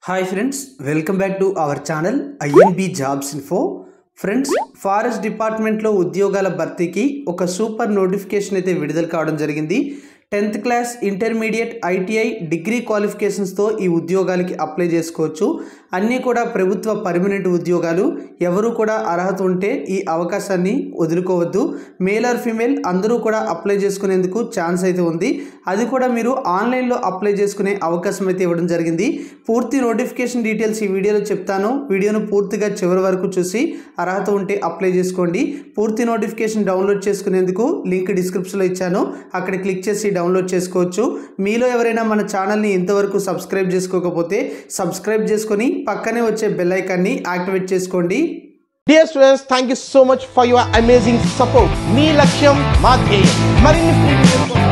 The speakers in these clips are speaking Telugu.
Hi friends welcome back to our channel INB jobs info friends forest డిపార్ట్మెంట్లో ఉద్యోగాల భర్తీకి ఒక సూపర్ నోటిఫికేషన్ అయితే విడుదల కావడం జరిగింది tenth class intermediate ITI degree క్వాలిఫికేషన్స్తో ఈ ఉద్యోగాలకి అప్లై చేసుకోవచ్చు అన్నీ కూడా ప్రభుత్వ పర్మనెంట్ ఉద్యోగాలు ఎవరు కూడా అర్హత ఉంటే ఈ అవకాశాన్ని వదులుకోవద్దు మేల్ ఆర్ ఫీమేల్ అందరూ కూడా అప్లై చేసుకునేందుకు ఛాన్స్ అయితే ఉంది అది కూడా మీరు ఆన్లైన్లో అప్లై చేసుకునే అవకాశం అయితే ఇవ్వడం జరిగింది పూర్తి నోటిఫికేషన్ డీటెయిల్స్ ఈ వీడియోలో చెప్తాను వీడియోను పూర్తిగా చివరి వరకు చూసి అర్హత ఉంటే అప్లై చేసుకోండి పూర్తి నోటిఫికేషన్ డౌన్లోడ్ చేసుకునేందుకు లింక్ డిస్క్రిప్షన్లో ఇచ్చాను అక్కడ క్లిక్ చేసి డౌన్లోడ్ చేసుకోవచ్చు మీలో ఎవరైనా మన ఛానల్ని ఇంతవరకు సబ్స్క్రైబ్ చేసుకోకపోతే సబ్స్క్రైబ్ చేసుకొని పక్కనే వచ్చే బెల్ ఐకాన్ని యాక్టివేట్ చేసుకోండి Dear students, thank you so much for your amazing support. మీ లక్ష్యం మా ధ్యేయం మరిన్ని previous కోసం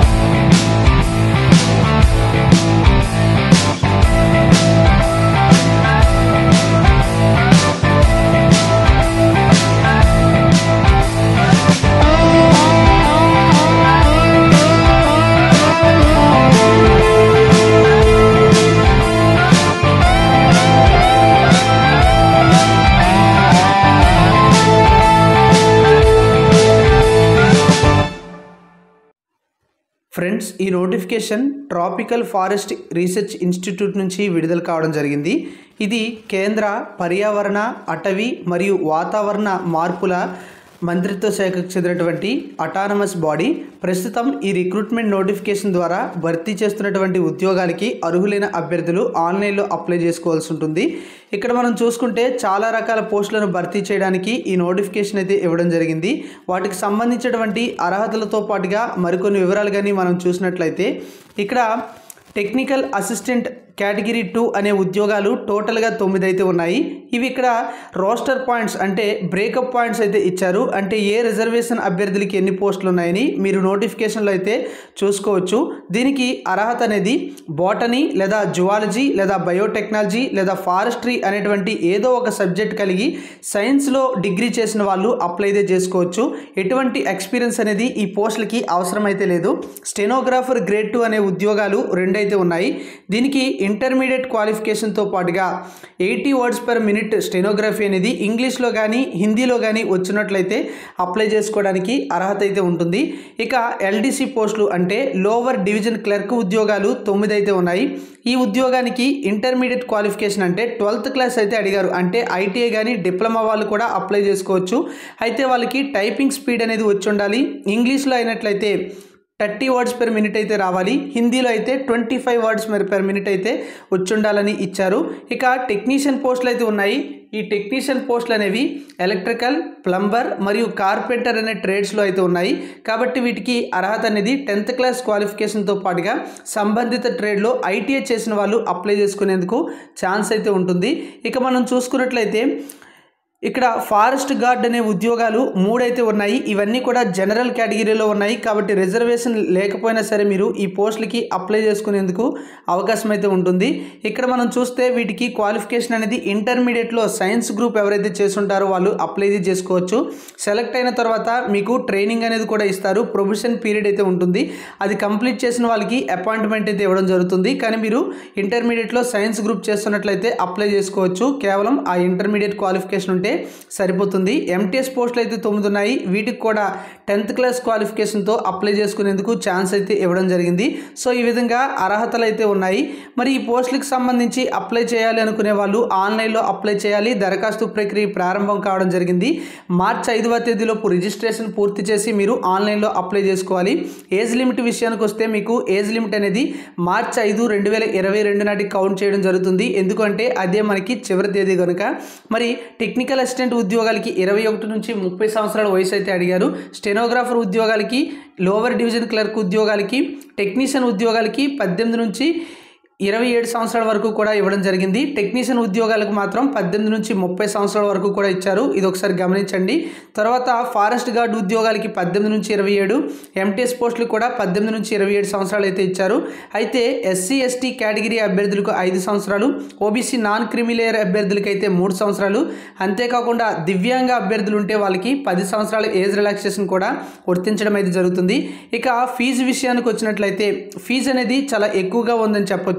ఫ్రెండ్స్ ఈ notification tropical forest research institute నుంచి విడుదల కావడం జరిగింది ఇది కేంద్ర పర్యావరణ అటవీ మరియు వాతావరణ మార్పుల మంత్రిత్వ శాఖకు చెందినటువంటి అటానమస్ బాడీ ప్రస్తుతం ఈ రిక్రూట్మెంట్ నోటిఫికేషన్ ద్వారా భర్తీ చేస్తున్నటువంటి ఉద్యోగాలకి అర్హులైన అభ్యర్థులు ఆన్లైన్లో అప్లై చేసుకోవాల్సి ఉంటుంది ఇక్కడ మనం చూసుకుంటే చాలా రకాల పోస్టులను భర్తీ చేయడానికి ఈ నోటిఫికేషన్ అయితే ఇవ్వడం జరిగింది వాటికి సంబంధించినటువంటి అర్హతలతో పాటుగా మరికొన్ని వివరాలు కానీ మనం చూసినట్లయితే ఇక్కడ టెక్నికల్ అసిస్టెంట్ కేటగిరీ టూ అనే ఉద్యోగాలు టోటల్గా తొమ్మిది అయితే ఉన్నాయి ఇవి ఇక్కడ రోస్టర్ పాయింట్స్ అంటే బ్రేకప్ పాయింట్స్ అయితే ఇచ్చారు అంటే ఏ రిజర్వేషన్ అభ్యర్థులకి ఎన్ని పోస్టులు ఉన్నాయని మీరు నోటిఫికేషన్లో అయితే చూసుకోవచ్చు దీనికి అర్హత అనేది బాటనీ లేదా జువాలజీ లేదా బయోటెక్నాలజీ లేదా ఫారెస్ట్రీ అనేటువంటి ఏదో ఒక సబ్జెక్ట్ కలిగి సైన్స్లో డిగ్రీ చేసిన వాళ్ళు అప్లై అయితే చేసుకోవచ్చు ఎటువంటి ఎక్స్పీరియన్స్ అనేది ఈ పోస్టులకి అవసరమైతే లేదు స్టెనోగ్రాఫర్ గ్రేడ్ టూ అనే ఉద్యోగాలు రెండు అయితే ఉన్నాయి దీనికి ఇంటర్మీడియట్ క్వాలిఫికేషన్తో పాటుగా eighty words per minute stenography అనేది ఇంగ్లీష్లో కానీ హిందీలో కానీ వచ్చినట్లయితే అప్లై చేసుకోవడానికి అర్హత అయితే ఉంటుంది ఇక ఎల్డీసీ పోస్టులు అంటే లోవర్ డివిజన్ క్లర్క్ ఉద్యోగాలు తొమ్మిది అయితే ఉన్నాయి ఈ ఉద్యోగానికి ఇంటర్మీడియట్ క్వాలిఫికేషన్ అంటే ట్వెల్త్ క్లాస్ అయితే అడిగారు అంటే ఐటీఐ కానీ డిప్లొమా వాళ్ళు కూడా అప్లై చేసుకోవచ్చు అయితే వాళ్ళకి టైపింగ్ స్పీడ్ అనేది వచ్చి ఉండాలి ఇంగ్లీష్లో అయినట్లయితే థర్టీ వర్డ్స్ పెర్ మినిట్ అయితే రావాలి హిందీలో అయితే twenty five words per minute అయితే వచ్చుండాలని ఇచ్చారు ఇక టెక్నీషియన్ పోస్టులు అయితే ఉన్నాయి ఈ టెక్నీషియన్ పోస్టులు అనేవి ఎలక్ట్రికల్ ప్లంబర్ మరియు కార్పెంటర్ అనే ట్రేడ్స్లో అయితే ఉన్నాయి కాబట్టి వీటికి అర్హత అనేది టెన్త్ క్లాస్ క్వాలిఫికేషన్తో పాటుగా సంబంధిత ట్రేడ్లో ఐటీఐ చేసిన వాళ్ళు అప్లై చేసుకునేందుకు ఛాన్స్ అయితే ఉంటుంది ఇక మనం చూసుకున్నట్లయితే ఇక్కడ ఫారెస్ట్ గార్డ్ అనే ఉద్యోగాలు మూడైతే ఉన్నాయి ఇవన్నీ కూడా జనరల్ కేటగిరీలో ఉన్నాయి కాబట్టి రిజర్వేషన్ లేకపోయినా సరే మీరు ఈ పోస్టులకి అప్లై చేసుకునేందుకు అవకాశం అయితే ఉంటుంది ఇక్కడ మనం చూస్తే వీటికి క్వాలిఫికేషన్ అనేది ఇంటర్మీడియట్లో సైన్స్ గ్రూప్ ఎవరైతే చేసుంటారో వాళ్ళు అప్లై చేసుకోవచ్చు సెలెక్ట్ అయిన తర్వాత మీకు ట్రైనింగ్ అనేది కూడా ఇస్తారు ప్రొఫెషన్ పీరియడ్ అయితే ఉంటుంది అది కంప్లీట్ చేసిన వాళ్ళకి అపాయింట్మెంట్ అయితే ఇవ్వడం జరుగుతుంది కానీ మీరు ఇంటర్మీడియట్లో సైన్స్ గ్రూప్ చేస్తున్నట్లయితే అప్లై చేసుకోవచ్చు కేవలం ఆ ఇంటర్మీడియట్ క్వాలిఫికేషన్ ఉంటే సరిపోతుంది ఎంటీఎస్ పోస్టులు అయితే తొమ్మిది ఉన్నాయి వీటికి కూడా టెన్త్ క్లాస్ క్వాలిఫికేషన్తో అప్లై చేసుకునేందుకు ఛాన్స్ అయితే ఇవ్వడం జరిగింది సో ఈ విధంగా అర్హతలు అయితే ఉన్నాయి మరి ఈ పోస్టులకు సంబంధించి అప్లై చేయాలి అనుకునే వాళ్ళు ఆన్లైన్లో అప్లై చేయాలి దరఖాస్తు ప్రక్రియ ప్రారంభం కావడం జరిగింది మార్చి ఐదవ తేదీలోపు రిజిస్ట్రేషన్ పూర్తి చేసి మీరు ఆన్లైన్లో అప్లై చేసుకోవాలి ఏజ్ లిమిట్ విషయానికి వస్తే మీకు ఏజ్ లిమిట్ అనేది మార్చి ఐదు రెండు వేల ఇరవై రెండు నాటికి కౌంట్ చేయడం జరుగుతుంది ఎందుకంటే అదే మనకి చివరి తేదీ కనుక మరి టెక్నికల్ అసిస్టెంట్ ఉద్యోగాలకి ఇరవై ఒకటి నుంచి ముప్పై సంవత్సరాల వయసు అయితే అడిగారు స్టెనోగ్రాఫర్ ఉద్యోగాలకి లోవర్ డివిజన్ క్లర్క్ ఉద్యోగాలకి టెక్నీషియన్ ఉద్యోగాలకి పద్దెనిమిది నుంచి ఇరవై ఏడు సంవత్సరాల వరకు కూడా ఇవ్వడం జరిగింది టెక్నీషియన్ ఉద్యోగాలకు మాత్రం పద్దెనిమిది నుంచి ముప్పై సంవత్సరాల వరకు కూడా ఇచ్చారు ఇది ఒకసారి గమనించండి తర్వాత ఫారెస్ట్ గార్డ్ ఉద్యోగాలకి పద్దెనిమిది నుంచి ఇరవై ఏడు ఎంటీఎస్ పోస్టులు కూడా పద్దెనిమిది నుంచి ఇరవై ఏడు సంవత్సరాలు అయితే ఇచ్చారు అయితే ఎస్సీ ఎస్టీ కేటగిరీ అభ్యర్థులకు ఐదు సంవత్సరాలు ఓబీసీ నాన్ క్రిమిలేయర్ అభ్యర్థులకి అయితే మూడు సంవత్సరాలు అంతేకాకుండా దివ్యాంగ అభ్యర్థులు ఉంటే వాళ్ళకి పది సంవత్సరాల ఏజ్ రిలాక్సేషన్ కూడా వర్తించడం అయితే జరుగుతుంది ఇక ఫీజు విషయానికి వచ్చినట్లయితే ఫీజు అనేది చాలా ఎక్కువగా ఉందని చెప్పొచ్చు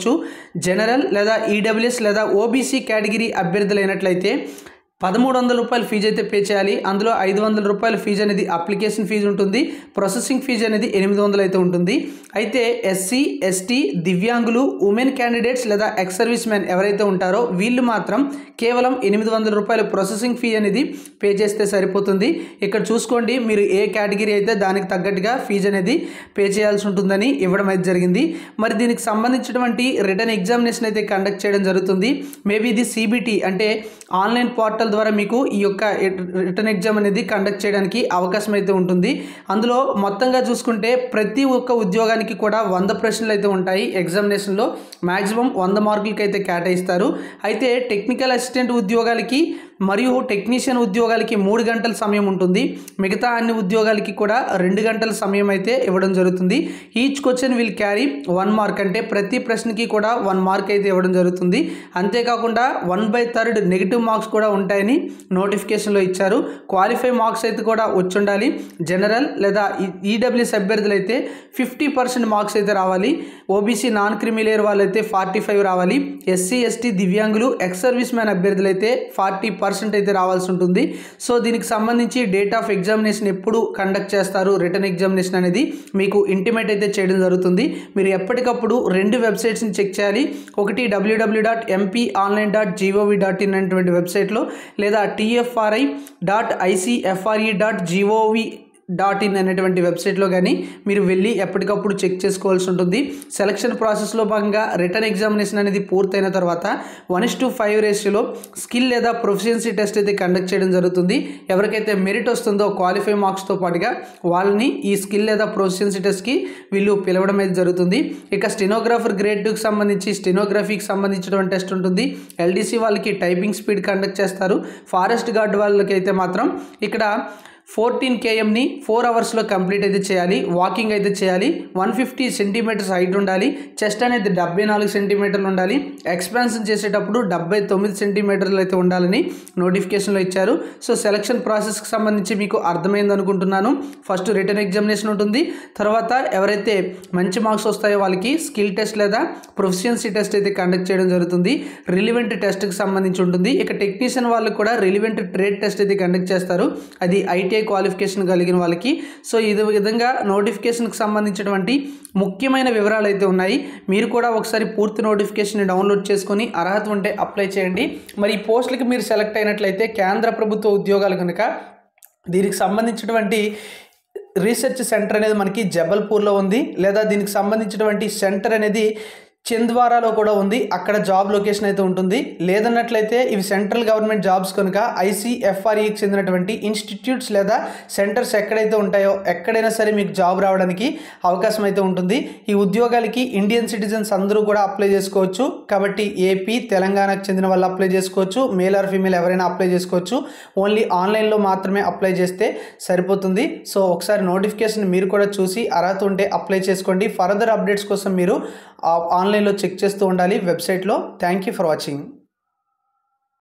చేసుకోవచ్చు జనరల్ లేదా ఈడబ్ల్యూఎస్ లేదా ఓబీసీ కేటగిరీ అభ్యర్థులైనట్లయితే పదమూడు వందల రూపాయల ఫీజు అయితే పే చేయాలి అందులో ఐదు వందల రూపాయల ఫీజు అనేది అప్లికేషన్ ఫీజు ఉంటుంది ప్రాసెసింగ్ ఫీజు అనేది ఎనిమిది వందలు అయితే ఉంటుంది అయితే ఎస్సీ ఎస్టీ దివ్యాంగులు ఉమెన్ క్యాండిడేట్స్ లేదా ఎక్స్ సర్వీస్ మెన్ ఎవరైతే ఉంటారో వీళ్ళు మాత్రం కేవలం ఎనిమిది వందల రూపాయల ప్రాసెసింగ్ ఫీ అనేది పే చేస్తే సరిపోతుంది ఇక్కడ చూసుకోండి మీరు ఏ కేటగిరీ అయితే దానికి తగ్గట్టుగా ఫీజు అనేది పే చేయాల్సి ఉంటుందని ఇవ్వడం అయితే జరిగింది మరి దీనికి సంబంధించినటువంటి రిటర్న్ ఎగ్జామినేషన్ అయితే కండక్ట్ చేయడం జరుగుతుంది మేబీ ఇది సిబిటి అంటే ఆన్లైన్ పోర్టల్ ద్వారా మీకు ఈ యొక్క రిటర్న్ ఎగ్జామ్ అనేది కండక్ట్ చేయడానికి అవకాశం అయితే ఉంటుంది అందులో మొత్తంగా చూసుకుంటే ప్రతి ఒక్క ఉద్యోగానికి కూడా వంద ప్రశ్నలు అయితే ఉంటాయి ఎగ్జామినేషన్లో మ్యాక్సిమం వంద మార్కులకి అయితే కేటాయిస్తారు అయితే టెక్నికల్ అసిస్టెంట్ ఉద్యోగాలకి మరియు టెక్నీషియన్ ఉద్యోగాలకి మూడు గంటల సమయం ఉంటుంది మిగతా అన్ని ఉద్యోగాలకి కూడా రెండు గంటల సమయం అయితే ఇవ్వడం జరుగుతుంది each question will carry one mark అంటే ప్రతి ప్రశ్నకి కూడా వన్ మార్క్ అయితే ఇవ్వడం జరుగుతుంది అంతేకాకుండా one by third negative marks కూడా ఉంటాయని నోటిఫికేషన్లో ఇచ్చారు క్వాలిఫై మార్క్స్ అయితే కూడా వచ్చి ఉండాలి జనరల్ లేదా ఈడబ్ల్యూఎస్ అభ్యర్థులు అయితే ఫిఫ్టీ పర్సెంట్ మార్క్స్ అయితే రావాలి ఓబీసీ నాన్ క్రిమిలేయర్ వాళ్ళైతే ఫార్టీ ఫైవ్ రావాలి ఎస్సీ ఎస్టీ దివ్యాంగులు ఎక్స్ సర్వీస్ మ్యాన్ అభ్యర్థులు అయితే ఫార్టీ పర్సెంట్ అయితే రావాల్సి ఉంటుంది సో దీనికి సంబంధించి డేట్ ఆఫ్ ఎగ్జామినేషన్ ఎప్పుడు కండక్ట్ చేస్తారు రిటర్న్ ఎగ్జామినేషన్ అనేది మీకు ఇంటిమేట్ అయితే చేయడం జరుగుతుంది మీరు ఎప్పటికప్పుడు రెండు వెబ్సైట్స్ని చెక్ చేయాలి ఒకటి WWW dot MP online dot gov dot in అనేటువంటి వెబ్సైట్లో లేదా TFRI dot ICFRE dot gov dot in అనేటువంటి వెబ్సైట్లో కానీ మీరు వెళ్ళి ఎప్పటికప్పుడు చెక్ చేసుకోవాల్సి ఉంటుంది సెలక్షన్ ప్రాసెస్లో భాగంగా రిటర్న్ ఎగ్జామినేషన్ అనేది పూర్తయిన తర్వాత వన్ ఇస్ టు ఫైవ్ రేషియోలో స్కిల్ లేదా ప్రొఫిషియన్సీ టెస్ట్ అయితే కండక్ట్ చేయడం జరుగుతుంది ఎవరికైతే మెరిట్ వస్తుందో క్వాలిఫై మార్క్స్తో పాటుగా వాళ్ళని ఈ స్కిల్ లేదా ప్రొఫిషియన్సీ టెస్ట్కి వీళ్ళు పిలవడం అయితే జరుగుతుంది ఇక స్టెనోగ్రాఫర్ గ్రేడ్ టూకి సంబంధించి స్టెనోగ్రఫీకి సంబంధించినటువంటి టెస్ట్ ఉంటుంది ఎల్డీసీ వాళ్ళకి టైపింగ్ స్పీడ్ కండక్ట్ చేస్తారు ఫారెస్ట్ గార్డ్ వాళ్ళకి అయితే మాత్రం ఇక్కడ ఫోర్టీన్ కేఎంని ఫోర్ అవర్స్లో కంప్లీట్ అయితే చేయాలి వాకింగ్ అయితే చేయాలి వన్ ఫిఫ్టీ సెంటీమీటర్స్ హైట్ ఉండాలి చెస్ట్ అనేది డెబ్బై నాలుగు సెంటీమీటర్లు ఉండాలి ఎక్స్పాన్షన్ చేసేటప్పుడు డెబ్బై తొమ్మిది సెంటీమీటర్లు అయితే ఉండాలని నోటిఫికేషన్లో ఇచ్చారు సో సెలక్షన్ ప్రాసెస్కి సంబంధించి మీకు అర్థమైంది అనుకుంటున్నాను ఫస్ట్ రిటర్న్ ఎగ్జామినేషన్ ఉంటుంది తర్వాత ఎవరైతే మంచి మార్క్స్ వస్తాయో వాళ్ళకి స్కిల్ టెస్ట్ లేదా ప్రొఫిషియన్సీ టెస్ట్ అయితే కండక్ట్ చేయడం జరుగుతుంది రిలివెంట్ టెస్ట్కి సంబంధించి ఉంటుంది ఇక టెక్నీషియన్ వాళ్ళకి కూడా రిలివెంట్ ట్రేడ్ టెస్ట్ అయితే కండక్ట్ చేస్తారు అది ఐటీఐ క్వాలిఫికేషన్ కలిగిన వాళ్ళకి సో ఇది విధంగా నోటిఫికేషన్కి సంబంధించినటువంటి ముఖ్యమైన వివరాలు అయితే ఉన్నాయి మీరు కూడా ఒకసారి పూర్తి నోటిఫికేషన్ డౌన్లోడ్ చేసుకొని అర్హత ఉంటే అప్లై చేయండి మరి ఈ పోస్టులకి మీరు సెలెక్ట్ అయినట్లయితే కేంద్ర ప్రభుత్వ ఉద్యోగాలు కనుక దీనికి సంబంధించినటువంటి రీసెర్చ్ సెంటర్ అనేది మనకి జబల్పూర్లో ఉంది లేదా దీనికి సంబంధించినటువంటి సెంటర్ అనేది చింద్వారాలో కూడా ఉంది అక్కడ జాబ్ లొకేషన్ అయితే ఉంటుంది లేదన్నట్లయితే ఇవి సెంట్రల్ గవర్నమెంట్ జాబ్స్ కనుక ఐసీఎఫ్ఆర్ఈకి చెందినటువంటి ఇన్స్టిట్యూట్స్ లేదా సెంటర్స్ ఎక్కడైతే ఉంటాయో ఎక్కడైనా సరే మీకు జాబ్ రావడానికి అవకాశం అయితే ఉంటుంది ఈ ఉద్యోగాలకి ఇండియన్ సిటిజన్స్ అందరూ కూడా అప్లై చేసుకోవచ్చు కాబట్టి ఏపీ తెలంగాణకు చెందిన వాళ్ళు అప్లై చేసుకోవచ్చు మేల్ ఆర్ ఫీమేల్ ఎవరైనా అప్లై చేసుకోవచ్చు ఓన్లీ ఆన్లైన్లో మాత్రమే అప్లై చేస్తే సరిపోతుంది సో ఒకసారి నోటిఫికేషన్ మీరు కూడా చూసి అర్హత ఉంటే అప్లై చేసుకోండి ఫర్దర్ అప్డేట్స్ కోసం మీరు ఆన్లైన్లో చెక్ చేస్తూ ఉండాలి వెబ్సైట్లో థ్యాంక్ యూ ఫర్ వాచింగ్